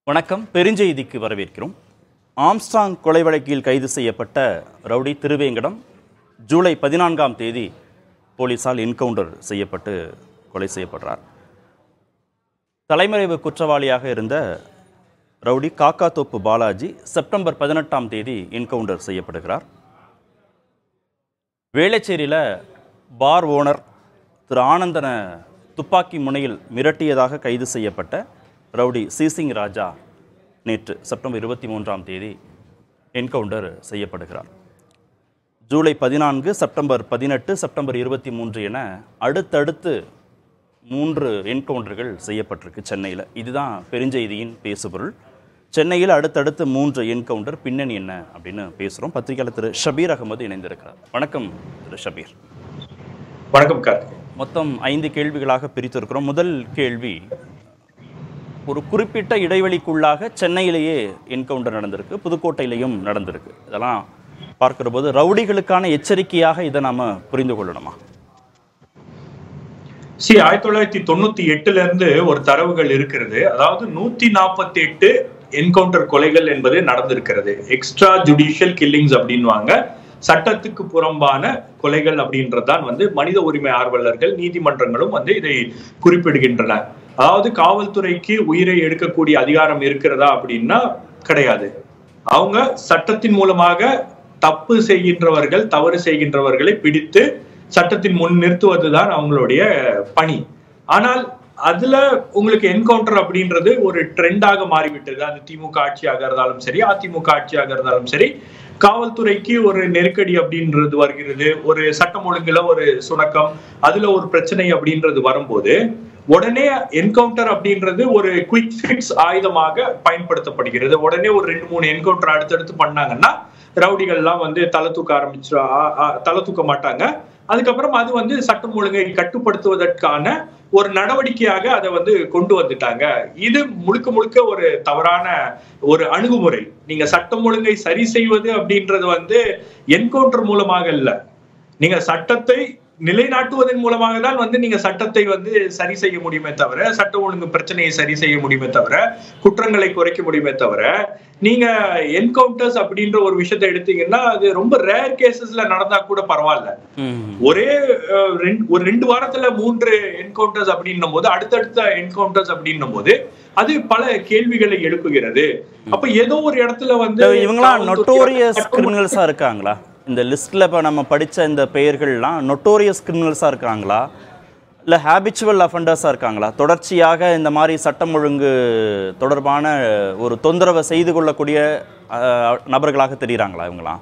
வணக்கம் பெருஞ்செய்திக்கு வரவேற்கிறோம் ஆம்ஸ்டாங் கொலை வழக்கில் கைது செய்யப்பட்ட ரவுடி திருவேங்கடம் ஜூலை பதினான்காம் தேதி போலீசால் என்கவுண்டர் செய்யப்பட்டு கொலை செய்யப்படுறார் தலைமறைவு குற்றவாளியாக இருந்த ரவுடி காக்காத்தோப்பு பாலாஜி செப்டம்பர் பதினெட்டாம் தேதி என்கவுண்டர் செய்யப்படுகிறார் வேளச்சேரியில் பார் ஓனர் திரு ஆனந்தன துப்பாக்கி முனையில் மிரட்டியதாக கைது செய்யப்பட்ட ரவுடி சிசிங் ராஜா நேற்று செப்டம்பர் இருபத்தி மூன்றாம் தேதி என்கவுண்டர் செய்யப்படுகிறார் ஜூலை பதினான்கு செப்டம்பர் பதினெட்டு செப்டம்பர் இருபத்தி மூன்று என அடுத்தடுத்து மூன்று என்கவுண்டர்கள் செய்யப்பட்டிருக்கு சென்னையில் இதுதான் பெருஞ்செய்தியின் பேசுபொருள் சென்னையில் அடுத்தடுத்து மூன்று என்கவுண்டர் பின்னணி என்ன அப்படின்னு பேசுகிறோம் பத்திரிகையாளர் திரு ஷபீர் அகமது இணைந்திருக்கிறார் வணக்கம் திரு ஷபீர் வணக்கம் கார்த்திக் மொத்தம் ஐந்து கேள்விகளாக பிரித்திருக்கிறோம் முதல் கேள்வி ஒரு குறிப்பிட்ட இடைவெளிக்குள்ளாக சென்னையிலேயே என்கவுண்டர் நடந்திருக்கு புதுக்கோட்டையிலையும் நடந்திருக்கு இதெல்லாம் பார்க்கிற போது ரவுடிகளுக்கான எச்சரிக்கையாக இதை நாம புரிந்து கொள்ளணுமா சி ஆயிரத்தி தொள்ளாயிரத்தி தொண்ணூத்தி எட்டுல இருந்து ஒரு தரவுகள் இருக்கிறது அதாவது நூத்தி நாற்பத்தி எட்டு என்கவுண்டர் கொலைகள் என்பது நடந்திருக்கிறது எக்ஸ்ட்ரா ஜுடிஷியல் கில்லிங்ஸ் அப்படின்வாங்க சட்டத்துக்கு புறம்பான கொலைகள் அப்படின்றதுதான் வந்து மனித உரிமை ஆர்வலர்கள் நீதிமன்றங்களும் வந்து இதை குறிப்பிடுகின்றன அதாவது காவல்துறைக்கு உயிரை எடுக்கக்கூடிய அதிகாரம் இருக்கிறதா அப்படின்னா கிடையாது அவங்க சட்டத்தின் மூலமாக தப்பு செய்கின்றவர்கள் தவறு செய்கின்றவர்களை பிடித்து சட்டத்தின் முன் நிறுத்துவதுதான் அவங்களுடைய பணி ஆனால் அதுல உங்களுக்கு என்கவுண்டர் அப்படின்றது ஒரு ட்ரெண்டாக மாறிவிட்டது அது திமுக ஆட்சியாக இருந்தாலும் சரி அதிமுக ஆட்சியாக இருந்தாலும் சரி காவல்துறைக்கு ஒரு நெருக்கடி அப்படின்றது வருகிறது ஒரு சட்டம் ஒழுங்குல ஒரு சுணக்கம் அதுல ஒரு பிரச்சனை அப்படின்றது வரும்போது உடனே என்கவுண்டர் அப்படின்றது ஒரு குயிக் ஃபிக்ஸ் ஆயுதமாக பயன்படுத்தப்படுகிறது உடனே ஒரு ரெண்டு மூணு என்கவுண்டர் அடுத்தடுத்து பண்ணாங்கன்னா ரவுடிகள்லாம் வந்து தலை தூக்க ஆரம்பிச்சு தலை தூக்க மாட்டாங்க அதுக்கப்புறம் அது வந்து சட்டம் ஒழுங்கை கட்டுப்படுத்துவதற்கான ஒரு நடவடிக்கையாக அதை வந்து கொண்டு வந்துட்டாங்க இது முழுக்க முழுக்க ஒரு தவறான ஒரு அணுகுமுறை நீங்க சட்டம் ஒழுங்கை சரி செய்வது அப்படின்றது வந்து என்கவுண்டர் மூலமாக இல்ல நீங்க சட்டத்தை நிலைநாட்டுவதன் மூலமாக தான் வந்து நீங்க சட்டத்தை வந்து சரி செய்ய முடியுமே தவிர சட்ட ஒழுங்கு பிரச்சனையை சரி செய்ய முடியுமே தவிர குற்றங்களை குறைக்க முடியுமே தவிர நீங்க என்கவுண்டர்ஸ் அப்படின்ற ஒரு விஷயத்தை எடுத்தீங்கன்னா அது ரொம்ப ரேர் கேசஸ்ல நடந்தா கூட பரவாயில்ல ஒரே அஹ், ரெண்டு- ஒரு ரெண்டு வாரத்துல மூன்று என்கவுண்டர்ஸ் அப்படின்னும் போது அடுத்தடுத்த என்கவுண்டர்ஸ் அப்படின்னும் போது அது பல கேள்விகளை எழுப்புகிறது அப்ப ஏதோ ஒரு இடத்துல வந்து இவங்களாம் காவல்துறை நொட்டோரியஸ் கட்டுப்படுத்த- கிரிமினல்ஸாக இருக்காங்களா இந்த லிஸ்ட்டில் இப்போ நம்ம படிச்ச இந்த பெயர்கள்லாம் நொட்டோரியஸ் கிரிமினல்ஸாக இருக்காங்களா இல்லை ஹேபிச்சுவல் அஃபண்டர்ஸாக இருக்காங்களா தொடர்ச்சியாக இந்த மாதிரி சட்டம் ஒழுங்கு தொடர்பான ஒரு தொந்தரவை செய்து கொள்ளக்கூடிய அஹ், நபர்களாக தெரியுறாங்களா இவங்களாம்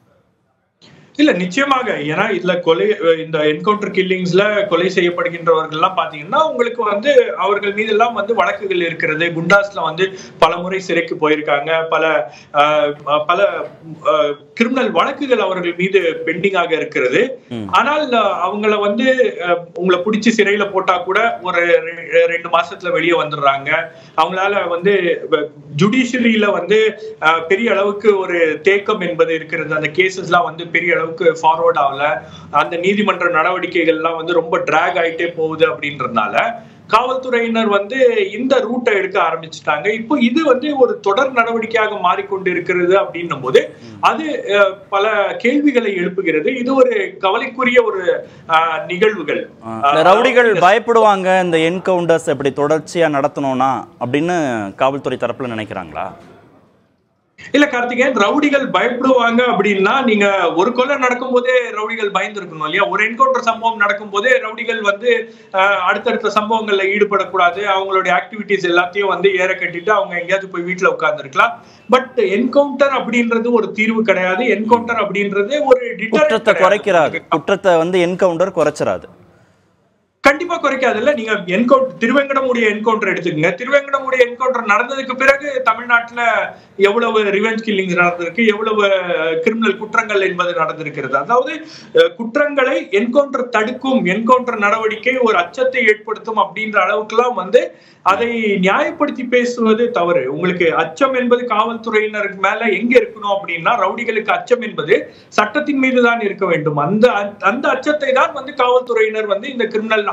இல்ல நிச்சயமாக ஏன்னா இதுல கொலை இந்த என்கவுண்டர் கில்லிங்ஸ்ல கொலை செய்யப்படுகின்றவர்கள் எல்லாம் பாத்தீங்கன்னா உங்களுக்கு வந்து அவர்கள் மீது எல்லாம் வந்து வழக்குகள் இருக்கிறது குண்டாஸ்ல வந்து பல முறை சிறைக்கு போயிருக்காங்க பல ஆஹ், பல கிரிமினல் வழக்குகள் அவர்கள் மீது பெண்டிங்காக இருக்கிறது ம். ஆனால் அஹ், அவங்கள வந்து அஹ், உங்களை பிடிச்சி சிறையில போட்டா கூட ஒரு ரெ- ரெண்டு மாசத்துல வெளியே வந்துடுறாங்க அவங்களால வந்து ஜுடிஷியரியில வந்து அஹ், பெரிய அளவுக்கு ஒரு தேக்கம் என்பது இருக்கிறது அந்த கேசஸ்லாம் வந்து பெரிய அளவுக்கு ஃபார்வர்ட் ஆகல அந்த நீதிமன்ற நடவடிக்கைகள்லாம் வந்து ரொம்ப டிராக் ஆயிட்டே போகுது அப்படின்றதுனால காவல்துறையினர் வந்து இந்த ரூட்டை எடுக்க ஆரம்பிச்சுட்டாங்க இப்போ இது வந்து ஒரு தொடர் நடவடிக்கையாக மாறிக்கொண்டு இருக்கிறது அப்படின்னும் போது அது அஹ், பல கேள்விகளை எழுப்புகிறது இது ஒரு கவலைக்குரிய ஒரு அஹ், நிகழ்வுகள் இந்த ரவுடிகள் பயப்படுவாங்க இந்த என்கவுண்டர்ஸ் எப்படி தொடர்ச்சியாக நடத்தணும்னா அப்படின்னு காவல்துறை தரப்பில் நினைக்கிறாங்களா இல்ல கார்த்திகேயன் ரவுடிகள் பயப்படுவாங்க அப்படின்னா நீங்க ஒரு கொலை நடக்கும் போதே ரவுடிகள் பயந்துருக்கணும் இல்லையா ஒரு என்கவுண்டர் சம்பவம் நடக்கும் போதே ரவுடிகள் வந்து அஹ், அடுத்தடுத்த சம்பவங்கள்ல ஈடுபடக்கூடாது அவங்களுடைய ஆக்டிவிட்டிஸ் எல்லாத்தையும் வந்து ஏற கட்டிட்டு அவங்க எங்கேயாவது போய் வீட்டுல உட்கார்ந்துருக்கலாம் பட் என்கவுண்டர் அப்படின்றது ஒரு தீர்வு கிடையாது என்கவுண்டர் அப்படின்றது ஒரு deterrent குற்றத்தை கிடையாது. குறைக்கிறாது குற்றத்தை வந்து என்கவுண்டர் குறைச்சிராது கண்டிப்பா குறைக்காதுல்ல நீங்க என்கவுண்டர் திருவேங்கடமுடைய என்கவுண்டர் எடுத்துக்கங்க திருவேங்கடமுடைய என்கவுண்டர் நடந்ததுக்கு பிறகு தமிழ்நாட்டுல எவ்வளவு ரிவெஞ்ச் கில்லிங்ஸ் நடந்திருக்கு எவ்வளவு கிரிமினல் குற்றங்கள் என்பது நடந்திருக்கிறது அதாவது அஹ், குற்றங்களை என்கவுண்டர் தடுக்கும் என்கவுண்டர் நடவடிக்கை ஒரு அச்சத்தை ஏற்படுத்தும் அப்படின்ற அளவுக்குலாம் வந்து அதை நியாயப்படுத்தி பேசுவது தவறு உங்களுக்கு அச்சம் என்பது காவல்துறையினருக்கு மேல எங்க இருக்கணும் அப்படின்னா ரவுடிகளுக்கு அச்சம் என்பது சட்டத்தின் மீது தான் இருக்க வேண்டும் அந்த அந்த அச்சத்தை தான் வந்து காவல்துறையினர் வந்து இந்த கிரிமினல்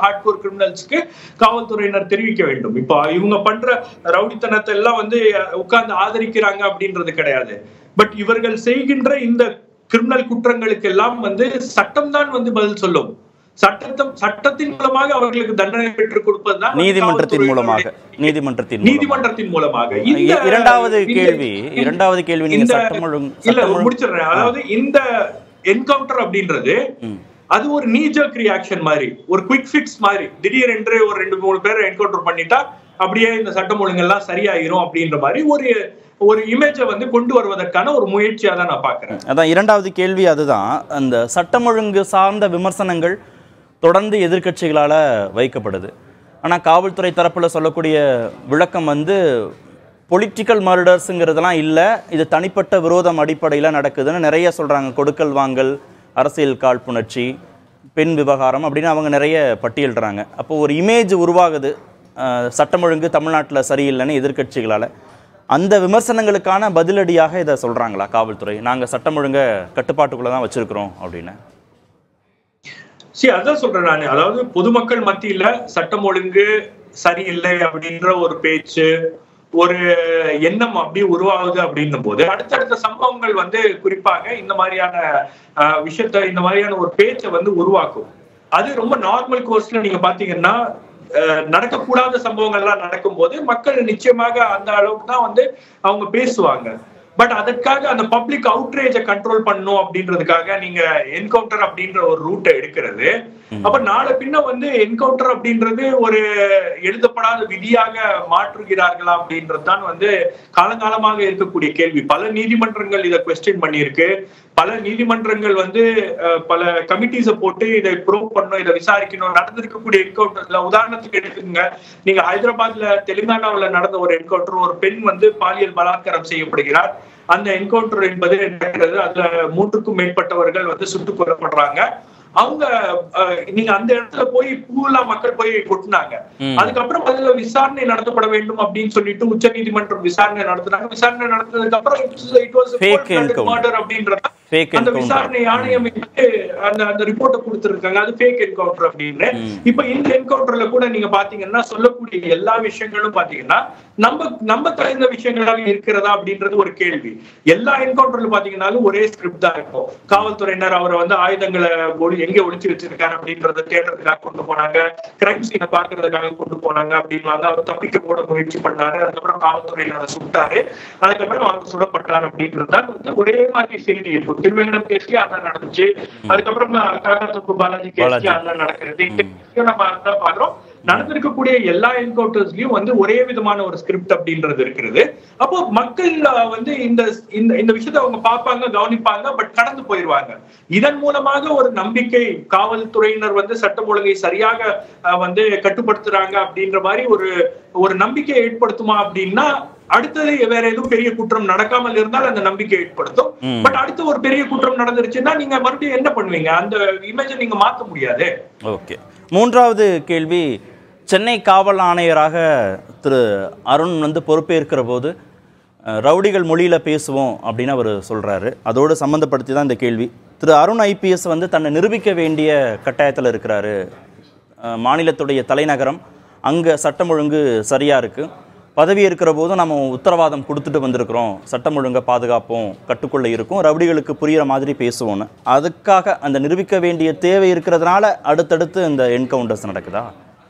ஹார்ட் கோர் கிரிமினல்ஸ்க்கு காவல்துறையினர் தெரிவிக்க வேண்டும் இப்போ இவங்க பண்ற ரவுடித்தனத்தை எல்லாம் வந்து உட்கார்ந்து ஆதரிக்கிறாங்க அப்படின்றது கிடையாது பட் இவர்கள் செய்கின்ற இந்த கிரிமினல் குற்றங்களுக்கு எல்லாம் வந்து சட்டம் தான் வந்து பதில் சொல்லும் சட்டத்தம் சட்டத்தின் மூலமாக அவர்களுக்கு தண்டனை பெற்றுக் கொடுப்பதுதான் வந்து நீதிமன்றத்தின் மூலமாக காவல்துறையினுடைய நீதிமன்றத்தின் மூலமாக. நீதிமன்றத்தின் மூலமாக இந்த- இ- இரண்டாவது இந்த- கேள்வி இரண்டாவது கேள்வி நீங்க இந்த- சட்டம் ஒழுங்கு இல்ல சட்டம் ஒழுங்கு முடிச்சிடுறேன் அதாவது இந்த என்கவுண்டர் அப்படின்றது ம். அது ஒரு நீஜர்க் ரியாக்ஷன் மாதிரி ஒரு குவிக் ஃபிக்ஸ் மாதிரி திடீர் என்று ஒரு ரெண்டு மூணு பேரை என்கவுண்டர் பண்ணிட்டா அப்படியே இந்த சட்டம் ஒழுங்கெல்லாம் சரியாயிரும் அப்படின்ற மாதிரி ஒரு ஒரு இமேஜை வந்து கொண்டு வருவதற்கான ஒரு முயற்சியா தான் நான் பாக்குறேன் அதான் இரண்டாவது கேள்வி அதுதான் அந்த சட்டம் ஒழுங்கு சார்ந்த விமர்சனங்கள் தொடர்ந்து எதிர்க்கட்சிகளால வைக்கப்படுது ஆனா காவல்துறை தரப்புல சொல்லக்கூடிய விளக்கம் வந்து பொலிட்டிக்கல் மர்டர்ஸுங்கிறதெல்லாம் இல்லை இது தனிப்பட்ட விரோதம் அடிப்படையில் நடக்குதுன்னு நிறைய சொல்றாங்க கொடுக்கல் வாங்கல் அரசியல் காழ்ப்புணர்ச்சி பெண் விவகாரம் அப்படின்னு அவங்க நிறைய பட்டியலிடுறாங்க அப்போ ஒரு இமேஜ் உருவாகுது அஹ், சட்டம் ஒழுங்கு தமிழ்நாட்டில் சரியில்லைன்னு எதிர்க்கட்சிகளால் அந்த விமர்சனங்களுக்கான பதிலடியாக இதை சொல்றாங்களா காவல்துறை நாங்க சட்டம் ஒழுங்க கட்டுப்பாட்டுக்குள்ள தான் வச்சிருக்கிறோம் அப்படின்னு சரி அதான் சொல்றேன் நான் அதாவது பொதுமக்கள் மத்தியில சட்டம் ஒழுங்கு சரியில்லை அப்படின்ற ஒரு பேச்சு ஒரு எண்ணம் அப்படி உருவாகுது அப்படின்னும் போது அடுத்தடுத்த சம்பவங்கள் வந்து குறிப்பாக இந்த மாதிரியான ஆஹ், விஷயத்த இந்த மாதிரியான ஒரு பேச்சை வந்து உருவாக்கும் அது ரொம்ப நார்மல் கோர்ஸ்ல நீங்க பாத்தீங்கன்னா அஹ், நடக்கக்கூடாத சம்பவங்கள்லாம் நடக்கும்போது மக்கள் நிச்சயமாக அந்த அளவுக்கு தான் வந்து அவங்க பேசுவாங்க பட் அதற்காக அந்த பப்ளிக் அவுட்ரேஜை கண்ட்ரோல் பண்ணும் அப்படின்றதுக்காக நீங்க என்கவுண்டர் அப்படின்ற ஒரு ரூட்டை எடுக்கிறது அப்ப நாளை பின்ன வந்து என்கவுண்டர் அப்படின்றது ஒரு எழுதப்படாத விதியாக மாற்றுகிறார்களா அப்படின்றது தான் வந்து காலங்காலமாக இருக்கக்கூடிய கேள்வி பல நீதிமன்றங்கள் இதை கொஸ்டின் பண்ணியிருக்கு பல நீதிமன்றங்கள் வந்து அஹ், பல கமிட்டிஸை போட்டு இதை ப்ரூவ் பண்ணணும் இதை விசாரிக்கணும் நடந்திருக்கக்கூடிய என்கவுண்டர்ல உதாரணத்துக்கு எடுத்துக்கங்க நீங்க ஹைதராபாத்ல தெலுங்கானாவுல நடந்த ஒரு என்கவுண்டர் ஒரு பெண் வந்து பாலியல் பலாத்காரம் செய்யப்படுகிறார் அந்த என்கவுண்டர் என்பது நடக்கிறது அதுல மூன்றுக்கும் மேற்பட்டவர்கள் வந்து சுட்டுக் கொல்லப்படுறாங்க அவங்க அஹ், நீங்க அந்த இடத்துல போய் பூலா மக்கள் போய் கொட்டினாங்க ம். அதுக்கப்புறம் அதுல விசாரணை நடத்தப்பட வேண்டும் அப்படின்னு சொல்லிட்டு உச்ச நீதிமன்றம் விசாரணை நடத்தினாங்க விசாரணை நடத்தினதுக்கு அப்புறம் it was Fake encounter. Murder அப்படின்றத Fake அந்த encounter. விசாரணை ஆணையம் வந்து அந்த அந்த ரிப்போர்ட்டை கொடுத்திருக்காங்க அது ஃபேக் என்கவுண்டர் அப்படின்னு ம். இப்ப இந்த என்கவுண்டர்ல கூட நீங்க பாத்தீங்கன்னா சொல்லக்கூடிய எல்லா விஷயங்களும் பாத்தீங்கன்னா நம்ம நம்ம தெரிந்த விஷயங்களாக இருக்கிறதா அப்படின்றது ஒரு கேள்வி எல்லா என்கவுண்டர்ல பாத்தீங்கன்னாலும் ஒரே ஸ்கிரிப்ட் தான் இருக்கும் காவல்துறையினர் அவரை வந்து ஆயுதங்களை ஒளி எங்க ஒளிச்சு வச்சிருக்காரு அப்படின்றத தேடுறதுக்காக கொண்டு போனாங்க கிரைம் சீனை பாக்குறதுக்காக கொண்டு போனாங்க அப்படின்வாங்க அவர் தப்பிக்க கூட முயற்சி பண்ணாரு அதுக்கப்புறம் காவல்துறையினர் அதை சுட்டாரு அதுக்கப்புறம் அவர் சுடப்பட்டார் அப்படின்றது தான் வந்து ஒரே மாதிரி செய்தி இருக்கும் திருவேங்கடம் கேஸ்லயே அதான் நடந்துச்சு அதுக்கப்புறம் காகாத்தப்பு பாலாஜி பாலாஜி. கேஸ்லயே அதான் நடக்கிறது இந்த விஷயம் நம்ம அதான் பாக்குறோம் நடந்திருக்கக்கூடிய எல்லா என்கவுண்டர்ஸ்லயும் வந்து ஒரே விதமான ஒரு ஸ்கிரிப்ட் அப்படின்றது இருக்கிறது அப்போ மக்கள் அஹ், வந்து இந்த இந்த இந்த விஷயத்தை அவங்க பார்ப்பாங்க கவனிப்பாங்க பட் கடந்து போயிருவாங்க இதன் மூலமாக ஒரு நம்பிக்கை காவல்துறையினர் வந்து சட்டம் ஒழுங்கை சரியாக அஹ், வந்து கட்டுப்படுத்துறாங்க அப்படின்ற மாதிரி ஒரு ஒரு நம்பிக்கையை ஏற்படுத்துமா அப்படின்னா அடுத்தது வேற எதுவும் பெரிய குற்றம் நடக்காமல் இருந்தால் அந்த நம்பிக்கை ஏற்படுத்தும் ம். பட் அடுத்து ஒரு பெரிய குற்றம் நடந்துருச்சுன்னா நீங்க மறுபடியும் என்ன பண்ணுவீங்க அந்த இமேஜை நீங்க மாத்த முடியாது ஓகே மூன்றாவது கேள்வி சென்னை காவல் ஆணையராக திரு அருண் வந்து பொறுப்பேற்கிற போது அஹ், ரவுடிகள் மொழியில் பேசுவோம் அப்படின்னு அவர் சொல்கிறாரு அதோடு சம்மந்தப்படுத்தி தான் இந்த கேள்வி திரு அருண் ஐபிஎஸ் வந்து தன்னை நிரூபிக்க வேண்டிய கட்டாயத்தில் இருக்கிறாரு அஹ், மாநிலத்துடைய தலைநகரம் அங்கே சட்டம் ஒழுங்கு சரியாக இருக்குது பதவி இருக்கிற போதும் நம்ம உத்தரவாதம் கொடுத்துட்டு வந்திருக்கிறோம் சட்டம் ஒழுங்கை பாதுகாப்போம் கட்டுக்குள்ள இருக்கும் ரவுடிகளுக்கு புரியிற மாதிரி பேசுவோன்னு அதுக்காக அந்த நிரூபிக்க வேண்டிய தேவை இருக்கிறதுனால அடுத்தடுத்து இந்த என்கவுண்டர்ஸ் நடக்குதா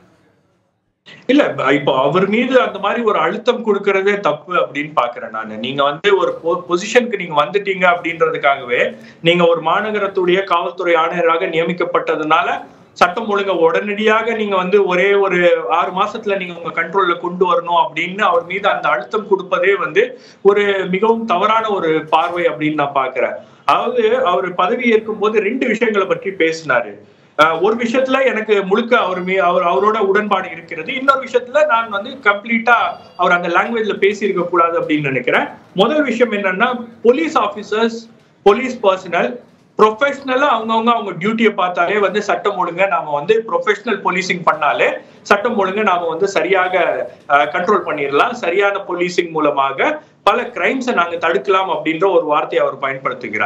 இல்ல இப்போ அவர் மீது அந்த மாதிரி ஒரு அழுத்தம் கொடுக்கறதே தப்பு அப்படின்னு பாக்குறேன் நானு நீங்க வந்து ஒரு பொசிஷனுக்கு நீங்க வந்துட்டீங்க அப்படின்றதுக்காகவே நீங்க ஒரு மாநகரத்துடைய காவல்துறை ஆணையராக நியமிக்கப்பட்டதுனால சட்டம் ஒழுங்க உடனடியாக நீங்க வந்து ஒரே ஒரு ஆறு மாசத்துல நீங்க உங்க கண்ட்ரோல்ல கொண்டு வரணும் அப்படின்னு அவர் மீது அந்த அழுத்தம் கொடுப்பதே வந்து ஒரு மிகவும் தவறான ஒரு பார்வை அப்படின்னு நான் பாக்குறேன் அதாவது அவர் பதவி ஏற்கும் போது ரெண்டு விஷயங்களை பற்றி பேசினாரு அஹ் ஒரு விஷயத்துல எனக்கு முழுக்க அவர் மீ அவர் அவரோட உடன்பாடு இருக்கிறது இன்னொரு விஷயத்துல நான் வந்து கம்ப்ளீட்டா அவர் அந்த லாங்குவேஜ்ல பேசி இருக்க கூடாது அப்படின்னு நினைக்கிறேன் முதல் விஷயம் என்னன்னா போலீஸ் ஆபீசர்ஸ் போலீஸ் பர்சனல் ப்ரொஃபஷனலா அவங்கவுங்க அவங்க டியூட்டியை பார்த்தாலே வந்து சட்டம் ஒழுங்க நாம வந்து ப்ரொஃபஷனல் போலீசிங் பண்ணாலே சட்டம் ஒழுங்க நாம வந்து சரியாக கண்ட்ரோல் பண்ணிடலாம் சரியான போலீசிங் மூலமாக பல கிரைம்ஸை நாங்க தடுக்கலாம் அப்படின்ற ஒரு வார்த்தையை அவர் பயன்படுத்துகிறார்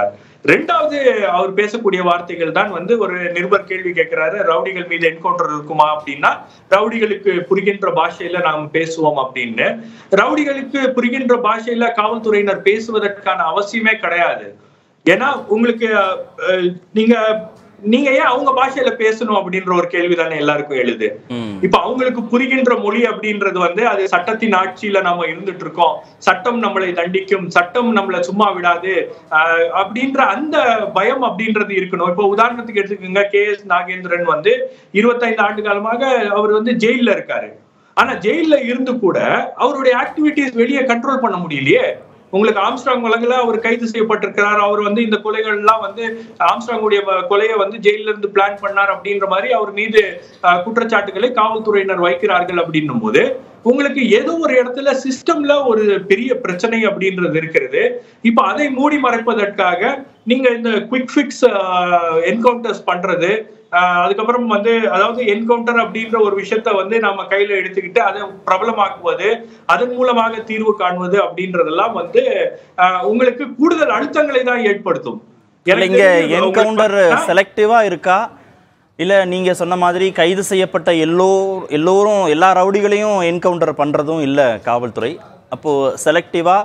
ரெண்டாவது அவர் பேசக்கூடிய வார்த்தைகள் தான் வந்து ஒரு நிருபர் கேள்வி கேட்கிறாரு ரவுடிகள் மீது என்கவுண்டர் இருக்குமா அப்படின்னா ரவுடிகளுக்கு புரிகின்ற பாஷையில நாம் பேசுவோம் அப்படின்னு ரவுடிகளுக்கு புரிகின்ற பாஷையில காவல்துறையினர் பேசுவதற்கான அவசியமே கிடையாது ஏன்னா உங்களுக்கு அஹ், நீங்க நீங்க ஏன் அவங்க பாஷையில பேசணும் அப்படின்ற ஒரு கேள்வி தானே எல்லாருக்கும் எழுது ம். இப்ப அவங்களுக்கு புரிகின்ற மொழி அப்படின்றது வந்து அது சட்டத்தின் ஆட்சியில நம்ம இருந்துட்டு இருக்கோம் சட்டம் நம்மளை தண்டிக்கும் சட்டம் நம்மளை சும்மா விடாது ஆஹ் அப்படின்ற அந்த பயம் அப்படின்றது இருக்கணும் இப்ப உதாரணத்துக்கு எடுத்துக்கோங்க கே எஸ் நாகேந்திரன் வந்து இருபத்தைந்து ஆண்டு காலமாக அவர் வந்து ஜெயில்ல இருக்காரு ஆனா ஜெயில்ல இருந்து கூட அவருடைய ஆக்டிவிட்டிஸ் வெளியே கண்ட்ரோல் பண்ண முடியலையே உங்களுக்கு ஆம்ஸ்ட்ராங் வழக்குல அவர் கைது செய்யப்பட்டிருக்கிறார் அவர் வந்து இந்த கொலைகள் எல்லாம் வந்து ஆம்ஸ்ட்ராங்குடைய வ- கொலையை வந்து ஜெயில இருந்து பிளான் பண்ணார் அப்படின்ற மாதிரி அவர் மீது அஹ், குற்றச்சாட்டுகளை காவல்துறையினர் வைக்கிறார்கள் அப்படின்னும் போது உங்களுக்கு ஏதோ ஒரு இடத்துல சிஸ்டம்ல ஒரு பெரிய பிரச்சனை அப்படின்றது இருக்கிறது இப்ப அதை மூடி மறைப்பதற்காக நீங்க இந்த குவிக் ஃபிக்ஸ் என்கவுண்டர்ஸ் பண்றது ஆஹ் அதுக்கப்புறம் வந்து அதாவது என்கவுண்டர் அப்படின்ற ஒரு விஷயத்த வந்து நம்ம கையில எடுத்துக்கிட்டு அதை பிரபலமாக்குவது அதன் மூலமாக தீர்வு காண்பது அப்படின்றதெல்லாம் வந்து ஆஹ் உங்களுக்கு கூடுதல் அழுத்தங்களை தான் ஏற்படுத்தும் இல்ல எனக்கு இங்க தெரிஞ்சு என்கவுண்டர் உங்களுக்கு- செலக்டிவா இருக்கா இல்ல நீங்க சொன்ன மாதிரி கைது செய்யப்பட்ட எல்லோ எல்லோரும் எல்லா ரவுடிகளையும் என்கவுண்டர் பண்றதும் இல்ல காவல்துறை அப்போ செலக்டிவா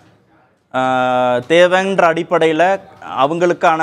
தேவைன்ற அடிப்படையில் அவங்களுக்கான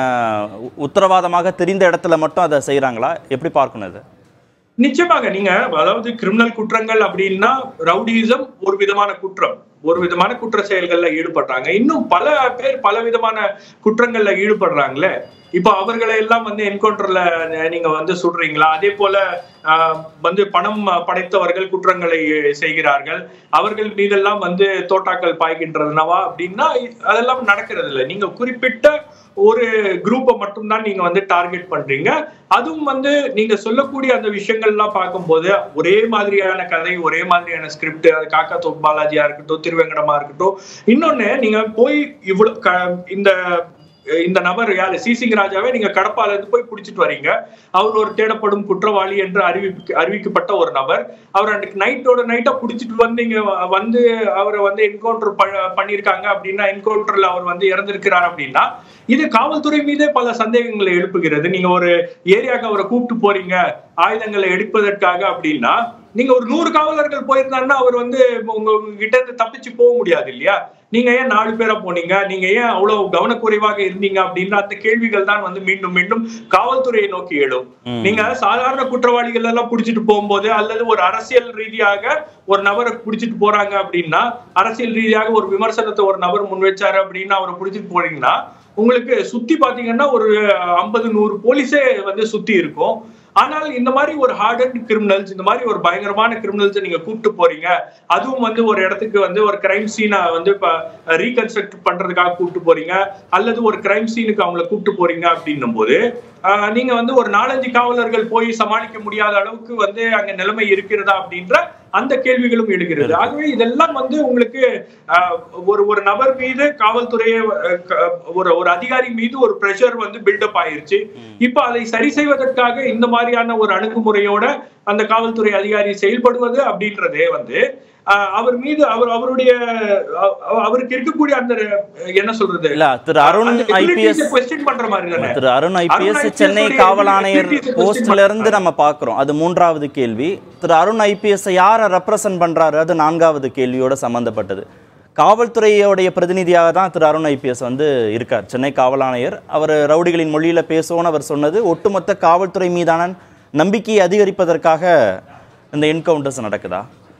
உ- உத்தரவாதமாக தெரிந்த இடத்துல மட்டும் அதை செய்றாங்களா எப்படி பார்க்கணும் இது நிச்சயமாக நீங்க அதாவது கிரிமினல் குற்றங்கள் அப்படின்னா ரவுடிசம் ஒரு விதமான குற்றம் ஒரு விதமான குற்ற செயல்கள்ல ஈடுபடுறாங்க இன்னும் பல பேர் பல விதமான குற்றங்கள்ல ஈடுபடுறாங்களே இப்போ அவர்களை எல்லாம் வந்து என்கவுண்டர்ல நீங்க வந்து சுடுறீங்களா அதே போல ஆஹ், வந்து பணம் படைத்தவர்கள் குற்றங்களை செய்கிறார்கள் அவர்கள் மீதெல்லாம் வந்து தோட்டாக்கள் பாய்கின்றதுனவா அப்படின்னா அதெல்லாம் நடக்கிறது இல்லை நீங்க குறிப்பிட்ட ஒரு குரூப்பை மட்டும்தான் நீங்க வந்து டார்கெட் பண்றீங்க அதுவும் வந்து நீங்க சொல்லக்கூடிய அந்த விஷயங்கள்லாம் பார்க்கும்போது ஒரே மாதிரியான கதை ஒரே மாதிரியான ஸ்கிரிப்ட் அது காக்கா தோப்பு பாலாஜியா இருக்கட்டும் திருவேங்கடமா இருக்கட்டும் இன்னொன்னு நீங்க போய் இவ்வளவு க- இந்த இந்த நபர் யாரு சிசிங் ராஜாவே நீங்க கடப்பால இருந்து போய் பிடிச்சிட்டு வரீங்க அவர் ஒரு தேடப்படும் குற்றவாளி என்று அறிவிக்க அறிவிக்கப்பட்ட ஒரு நபர் அவர் அன்னைக்கு நைட்டோட நைட்டா பிடிச்சிட்டு வந்து இங்க வ- வந்து அவரை வந்து என்கவுண்டர் பண்ணியிருக்காங்க அப்படின்னா என்கவுண்டர்ல அவர் வந்து இறந்திருக்கிறார் அப்படின்னா இது காவல்துறை மீதே பல சந்தேகங்களை எழுப்புகிறது நீங்க ஒரு ஏரியாக்கு அவரை கூப்பிட்டு போறீங்க ஆயுதங்களை எடுப்பதற்காக அப்படின்னா நீங்க ஒரு நூறு காவலர்கள் போயிருந்தாருன்னா அவர் வந்து உங்க உங்க கிட்ட இருந்து தப்பிச்சு போக முடியாது இல்லையா நீங்க ஏன் நாலு பேரா போனீங்க நீங்க ஏன் அவ்வளவு கவனக்குறைவாக இருந்தீங்க அப்படின்ற அந்த கேள்விகள் தான் வந்து மீண்டும் மீண்டும் காவல்துறையை நோக்கி எழும் ம். நீங்க சாதாரண குற்றவாளிகள் எல்லாம் புடிச்சிட்டு போகும்போது அல்லது ஒரு அரசியல் ரீதியாக ஒரு நபரை புடிச்சிட்டு போறாங்க அப்படின்னா அரசியல் ரீதியாக ஒரு விமர்சனத்தை ஒரு நபர் முன் வச்சாரு அப்படின்னா அவரை புடிச்சிட்டு போறீங்கன்னா உங்களுக்கு சுத்தி பாத்தீங்கன்னா ஒரு ஐம்பது நூறு போலீஸே வந்து சுத்தி இருக்கும் ஆனால் இந்த மாதிரி ஒரு ஹார்ட் கிரிமினல்ஸ் இந்த மாதிரி ஒரு பயங்கரமான கிரிமினல்ஸ் நீங்க கூப்பிட்டு போறீங்க அதுவும் வந்து ஒரு இடத்துக்கு வந்து ஒரு கிரைம் சீனை வந்து இப்ப ரீகன்ஸ்ட்ரக்ட் பண்றதுக்காக கூப்பிட்டு போறீங்க அல்லது ஒரு கிரைம் சீனுக்கு அவங்கள கூப்பிட்டு போறீங்க அப்படின்னும் போது ஆஹ், நீங்க வந்து ஒரு நாலஞ்சு காவலர்கள் போய் சமாளிக்க முடியாத அளவுக்கு வந்து அங்க நிலைமை இருக்கிறதா அப்படின்ற அந்த கேள்விகளும் எழுகிறது ஆகவே இதெல்லாம் வந்து உங்களுக்கு ஆஹ், ஒரு ஒரு நபர் மீது காவல்துறையை அஹ், க- ஒரு ஒரு அதிகாரி மீது ஒரு பிரஷர் வந்து பில்டப் ஆயிருச்சு இப்ப அதை சரி செய்வதற்காக இந்த மாதிரியான ஒரு அணுகுமுறையோட அந்த காவல்துறை அதிகாரி செயல்படுவது அப்படின்றதே வந்து ஆஹ், அவர் மீது அவர் அவருடைய அ- அ- அவருக்கு இருக்கக்கூடிய அந்த அஹ், என்ன சொல்றது இல்ல திரு அருண் ஐபிஎஸ் கொஸ்டின் பண்ற மாதிரி தானே திரு அருண் ஐபிஎஸ் IPS சென்னை உடைய காவல் ஆணையர் activities question போஸ்ட்ல இருந்து நம்ம பார்க்கிறோம் அது மூன்றாவது கேள்வி திரு அருண் ஐபிஎஸ் யாரை ரெப்ரசன்ட் பண்றாரு அது நான்காவது கேள்வியோட சம்பந்தப்பட்டது காவல்துறையோடைய பிரதிநிதியாக தான் திரு அருண் ஐபிஎஸ் வந்து இருக்கார் சென்னை காவல் ஆணையர் அவர் ரவுடிகளின் மொழியில பேசுவோன்னு அவர் சொன்னது ஒட்டுமொத்த காவல்துறை மீதான நம்பிக்கையை அதிகரிப்பதற்காக இந்த என்கவுண்டர்ஸ் நடக்குதா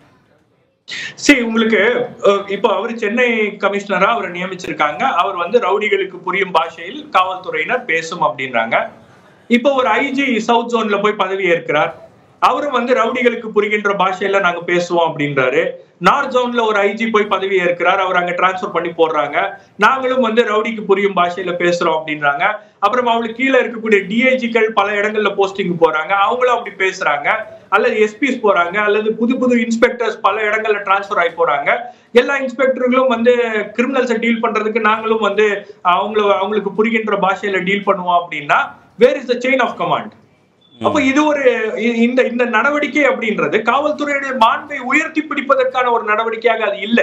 சரி உங்களுக்கு அஹ், இப்போ அவர் சென்னை கமிஷனரா அவரை நியமிச்சிருக்காங்க அவர் வந்து ரவுடிகளுக்கு புரியும் பாஷையில் காவல்துறையினர் பேசும் அப்படின்றாங்க இப்போ ஒரு ஐஜி சவுத் ஜோன்ல போய் பதவி ஏற்கிறார் அவரும் வந்து ரவுடிகளுக்கு புரிகின்ற பாஷையில நாங்க பேசுவோம் அப்படின்றாரு நார்த் ஜோன்ல ஒரு ஐஜி போய் பதவி ஏற்கிறார் அவர் அங்க டிரான்ஸ்ஃபர் பண்ணி போடுறாங்க நாங்களும் வந்து ரவுடிக்கு புரியும் பாஷையில பேசுறோம் அப்படின்றாங்க அப்புறம் அவங்களுக்கு கீழே இருக்கக்கூடிய டிஐஜிக்கள் பல இடங்கள்ல போஸ்டிங் போறாங்க அவங்களும் அப்படி பேசுறாங்க அல்லது எஸ்பிஸ் போறாங்க அல்லது புது புது இன்ஸ்பெக்டர்ஸ் பல இடங்கள்ல டிரான்ஸ்ஃபர் ஆகி போறாங்க எல்லா இன்ஸ்பெக்டர்களும் வந்து கிரிமினல்ஸை டீல் பண்றதுக்கு நாங்களும் வந்து அவங்கள அவங்களுக்கு புரிகின்ற பாஷையில டீல் பண்ணுவோம் அப்படின்னா where is the chain of command அப்ப இது ஒரு இ- இந்த இந்த நடவடிக்கை அப்படின்றது காவல்துறையுடைய மாண்பை உயர்த்தி பிடிப்பதற்கான ஒரு நடவடிக்கையாக அது இல்லை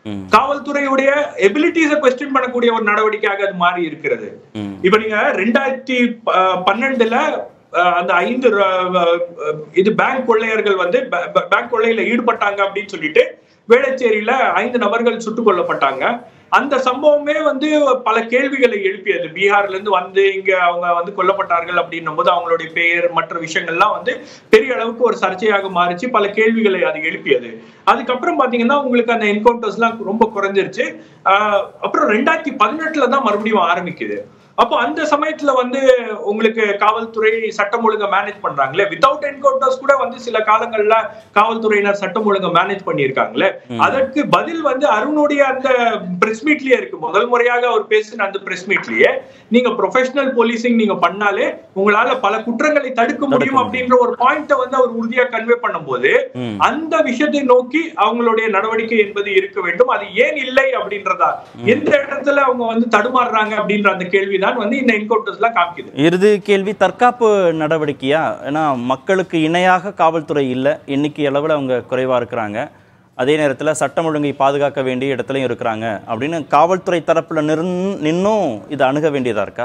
ம். காவல்துறையுடைய எபிலிட்டிஸ கொஸ்டின் பண்ணக்கூடிய ஒரு நடவடிக்கையாக அது மாறி இருக்கிறது ம். இப்ப நீங்க ரெண்டாயிரத்தி ப- பன்னெண்டுல அஹ், அந்த ஐந்து ர- அஹ், இது பேங்க் கொள்ளையர்கள் வந்து ப- ப- பேங்க் கொள்ளையில ஈடுபட்டாங்க அப்படின்னு சொல்லிட்டு வேளச்சேரியில ஐந்து நபர்கள் சுட்டுக் கொல்லப்பட்டாங்க அந்த சம்பவமே வந்து பல கேள்விகளை எழுப்பியது பீகார்ல இருந்து வந்து இங்க அவங்க வந்து கொல்லப்பட்டார்கள் அப்படின்னும் போது அவங்களுடைய பெயர் மற்ற விஷயங்கள்லாம் வந்து பெரிய அளவுக்கு ஒரு சர்ச்சையாக மாறிச்சு பல கேள்விகளை அது எழுப்பியது அதுக்கப்புறம் பாத்தீங்கன்னா உங்களுக்கு அந்த என்கவுண்டர்ஸ் எல்லாம் ரொம்ப குறைஞ்சிருச்சு ஆஹ் அப்புறம் ரெண்டாயிரத்தி பதினெட்டுல தான் மறுபடியும் ஆரம்பிக்குது அப்போ அந்த சமயத்துல வந்து உங்களுக்கு காவல்துறை சட்டம் ஒழுங்க மேனேஜ் பண்றாங்களே வித்தவுட் என்கவுண்டர்ஸ் கூட வந்து சில காலங்கள்ல காவல்துறையினர் சட்டம் ஒழுங்க மேனேஜ் பண்ணியிருக்காங்களே அதற்கு பதில் வந்து அருணுடைய அந்த பிரஸ் மீட்லயே இருக்கு முதல் முறையாக அவர் பேசின அந்த பிரஸ் மீட்லயே நீங்க ப்ரொஃபஷனல் போலீசிங் நீங்க பண்ணாலே உங்களால பல குற்றங்களை தடுக்க முடியும் அப்படின்ற ஒரு பாயிண்ட வந்து அவர் உறுதியா கன்வே பண்ணும்போது ம். அந்த விஷயத்தை நோக்கி அவங்களுடைய நடவடிக்கை என்பது இருக்க வேண்டும் அது ஏன் இல்லை அப்படின்றதா எந்த இடத்துல அவங்க வந்து தடுமாறுறாங்க அப்படின்ற அந்த கேள்விதான் வந்து இந்த என்கவுண்டர்ஸ் எல்லாம் காமிக்குது இறுதி கேள்வி தற்காப்பு நடவடிக்கையா ஏன்னா மக்களுக்கு இணையாக காவல்துறை இல்லை எண்ணிக்கை அளவில் அவங்க குறைவாக இருக்கிறாங்க அதே நேரத்தில் சட்டம் ஒழுங்கை பாதுகாக்க வேண்டிய இடத்துலையும் இருக்கிறாங்க அப்படின்னு காவல்துறை தரப்புல நின் நின்னும் இதை அணுக வேண்டியதா இருக்கா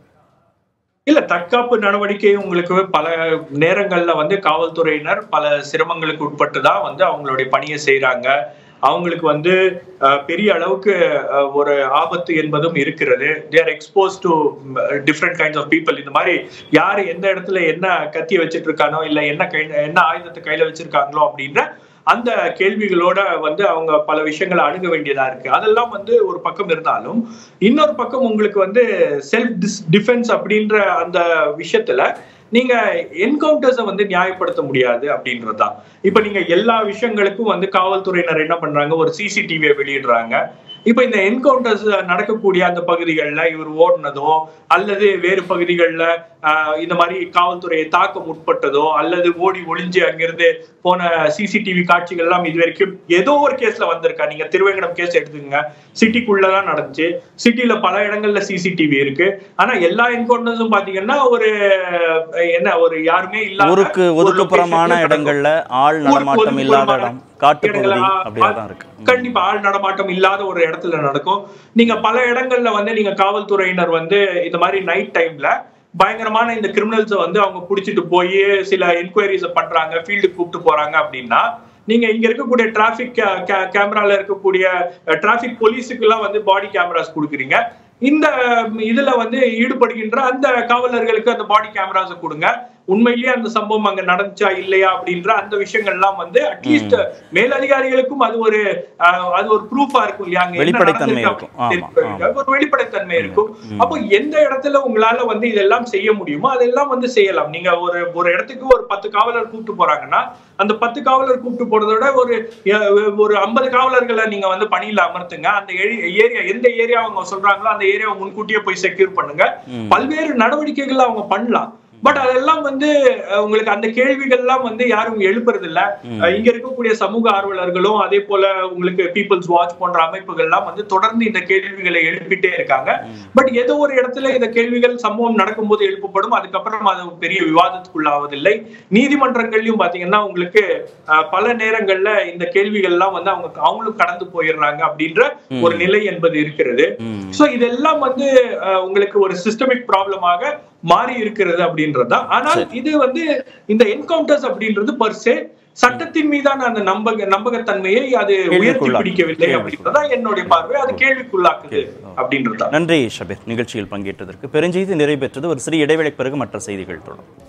இல்ல தற்காப்பு நடவடிக்கை உங்களுக்கு பல நேரங்கள்ல வந்து காவல்துறையினர் பல சிரமங்களுக்கு உட்பட்டு தான் வந்து அவங்களுடைய பணியை செய்றாங்க அவங்களுக்கு வந்து அஹ், பெரிய அளவுக்கு அஹ், ஒரு ஆபத்து என்பதும் இருக்கிறது there expose to different kinds of people இந்த மாதிரி யாரு எந்த இடத்துல என்ன கத்திய வச்சிட்டு இருக்கானோ இல்ல என்ன கை என்ன ஆயுதத்தை கையில வச்சிருக்காங்களோ அப்படின்ற அந்த கேள்விகளோட வந்து அவங்க பல விஷயங்களை அணுக வேண்டியதா இருக்கு அதெல்லாம் வந்து ஒரு பக்கம் இருந்தாலும் இன்னொரு பக்கம் உங்களுக்கு வந்து செல்ஃப் டிஃபென்ஸ் அப்படின்ற அந்த விஷயத்துல நீங்க என்கவுண்டர்ஸை வந்து நியாயப்படுத்த முடியாது அப்படின்றதுதான் இப்ப நீங்க எல்லா விஷயங்களுக்கும் வந்து காவல்துறையினர் என்ன பண்றாங்க ஒரு சிசிடிவியை வெளியிடுறாங்க இப்ப இந்த என்கவுண்டர்ஸ் நடக்கக்கூடிய அந்த பகுதிகளில் இவர் ஓடினதோ அல்லது வேறு பகுதிகளில் இந்த மாதிரி காவல்துறையை தாக்க முற்பட்டதோ அல்லது ஓடி ஒளிஞ்சு அங்கிருந்து போன சிசிடிவி காட்சிகள் எல்லாம் இது வரைக்கும் ஏதோ ஒரு கேஸ்ல வந்திருக்கா நீங்க திருவேங்கடம் கேஸ் எடுத்துக்கங்க சிட்டிக்குள்ளதான் நடந்துச்சு சிட்டில பல இடங்கள்ல சிசிடிவி இருக்கு ஆனா எல்லா என்கவுண்டர்ஸும் பாத்தீங்கன்னா ஒரு அஹ், என்ன ஒரு யாருமே இல்லாத ஊருக்கு ஒரு ஒதுக்குப்புறமான location ல நடக்கும். இடங்கள்ல ஆள் நடமாட்டம் இல்லாத இடம் காட்டுப்பகுதி இடங்களா, அப்படியே தான் இருக்கு ம். கண்டிப்பா ஆள் நடமாட்டம் இல்லாத ஒரு இடத்துல நடக்கும் நீங்க பல இடங்கள்ல வந்து நீங்க காவல்துறையினர் வந்து இந்த மாதிரி நைட் டைம்ல பயங்கரமான இந்த கிரிமினல்ஸ வந்து அவங்க புடிச்சிட்டு போய் சில என்கொயரிஸ் பண்றாங்க ஃபீல்டு கூப்பிட்டு போறாங்க அப்படின்னா நீங்க இங்க இருக்கக்கூடிய டிராபிக் கேமரால இருக்கக்கூடிய டிராபிக் போலீஸுக்கு எல்லாம் வந்து பாடி கேமராஸ் கொடுக்குறீங்க இந்த இதுல வந்து ஈடுபடுகின்ற அந்த காவலர்களுக்கு அந்த பாடி கேமராஸ் கொடுங்க உண்மையிலேயே அந்த சம்பவம் அங்க நடந்துச்சா இல்லையா அப்படின்ற அந்த விஷயங்கள்லாம் வந்து அட்லீஸ்ட் மேலதிகாரிகளுக்கும் அது ஒரு அஹ், அது ஒரு ப்ரூஃபா இருக்கும் இல்லையா அங்க என்ன வெளிப்படைத்தன்மை நடந்திருக்கு இருக்கும். ஆமா, அப்படின்னு ஆமா. ஒரு வெளிப்படைத்தன்மை இருக்கும் அப்போ எந்த இடத்துல உங்களால வந்து இதெல்லாம் செய்ய முடியுமோ அதெல்லாம் வந்து செய்யலாம் நீங்க ஒரு ஒரு இடத்துக்கு ஒரு பத்து காவலர் கூப்பிட்டு போறாங்கன்னா அந்த பத்து காவலர் கூப்பிட்டு போறதை விட ஒரு அஹ், ஒரு ஐம்பது காவலர்களை நீங்க வந்து பணியில அமர்த்துங்க அந்த ஏரியா எந்த ஏரியா அவங்க சொல்றாங்களோ அந்த ஏரியாவை முன்கூட்டியே போய் செக்யூர் பண்ணுங்க ம். பல்வேறு நடவடிக்கைகள் அவங்க பண்ணலாம் பட் அதெல்லாம் வந்து அஹ், உங்களுக்கு அந்த கேள்விகள்லாம் வந்து யாரும் எழுப்புறது இல்ல அஹ், இங்க இருக்கக்கூடிய சமூக ஆர்வலர்களும் அதே போல உங்களுக்கு பீப்புள்ஸ் வாட்ச் போன்ற அமைப்புகள்லாம் வந்து தொடர்ந்து இந்த கேள்விகளை எழுப்பிட்டே இருக்காங்க பட் ஏதோ ஒரு இடத்துல இந்த கேள்விகள் சம்பவம் நடக்கும்போது எழுப்பப்படும் அதுக்கப்புறம் அது பெரிய விவாதத்துக்குள்ளாவதில்லை நீதிமன்றங்கள்லயும் பாத்தீங்கன்னா உங்களுக்கு அஹ், பல நேரங்கள்ல இந்த கேள்விகள் எல்லாம் வந்து அவங்க அவங்களும் கடந்து போயிடுறாங்க அப்படின்ற ஒரு நிலை என்பது இருக்கிறது ம். சோ இதெல்லாம் வந்து அஹ், உங்களுக்கு ஒரு சிஸ்டமிக் ப்ராப்ளமாக மாறி இருக்கிறது அப்படின்றதுதான் ஆனால் இது வந்து இந்த என்கவுண்டர்ஸ் அப்படின்றது பர்சே சட்டத்தின் மீதான அந்த நம்பக நம்பகத்தன்மையை அது உயர்த்தி கேள்விக்குள்ளாக்கு. பிடிக்கவில்லை அப்படின்றதுதான் என்னுடைய பார்வை அது கேள்விக்குள்ளாக்குது அப்படின்றதுதான் நன்றி ஷபீர் நிகழ்ச்சியில் பங்கேற்றதற்கு பெருஞ்செய்தி நிறைவு பெற்றது ஒரு சிறிய இடைவேளைக்கு பிறகு மற்ற செய்திகள் தொடரும்